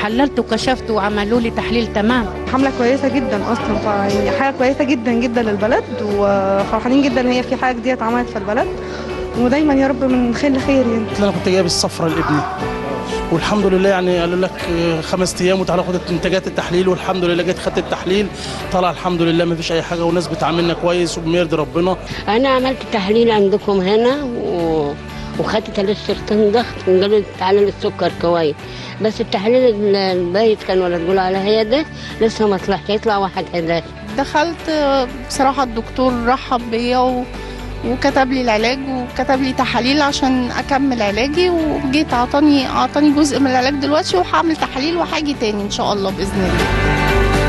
تحللت وكشفت وعملوا لي تحليل تمام حملة كويسة جدا أصلا فيعني حاجة كويسة جدا جدا للبلد وفرحانين جدا إن هي في حاجة جديدة اتعملت في البلد ودايما يا رب من خير لخير يعني انا كنت جايب الصفرة لابني والحمد لله يعني قالوا لك آه، خمس ايام وتعالى خد انتاجات التحليل والحمد لله جيت خدت التحليل طلع الحمد لله ما فيش اي حاجه والناس بتعاملنا كويس وبيرضي ربنا انا عملت تحليل عندكم هنا و... وخدت ثلاث سرطان ضغط وقالوا لي تعالى السكر كويس بس التحليل ال- البايت كان ولا تقول على هي ده لسه ما طلعش يطلع واحد 11 دخلت بصراحة الدكتور رحب بيا و... وكتب لي العلاج وكتب لي تحاليل عشان اكمل علاجي وجيت اعطاني اعطاني جزء من العلاج دلوقتي وهعمل تحاليل وهاجي تاني ان شاء الله باذن الله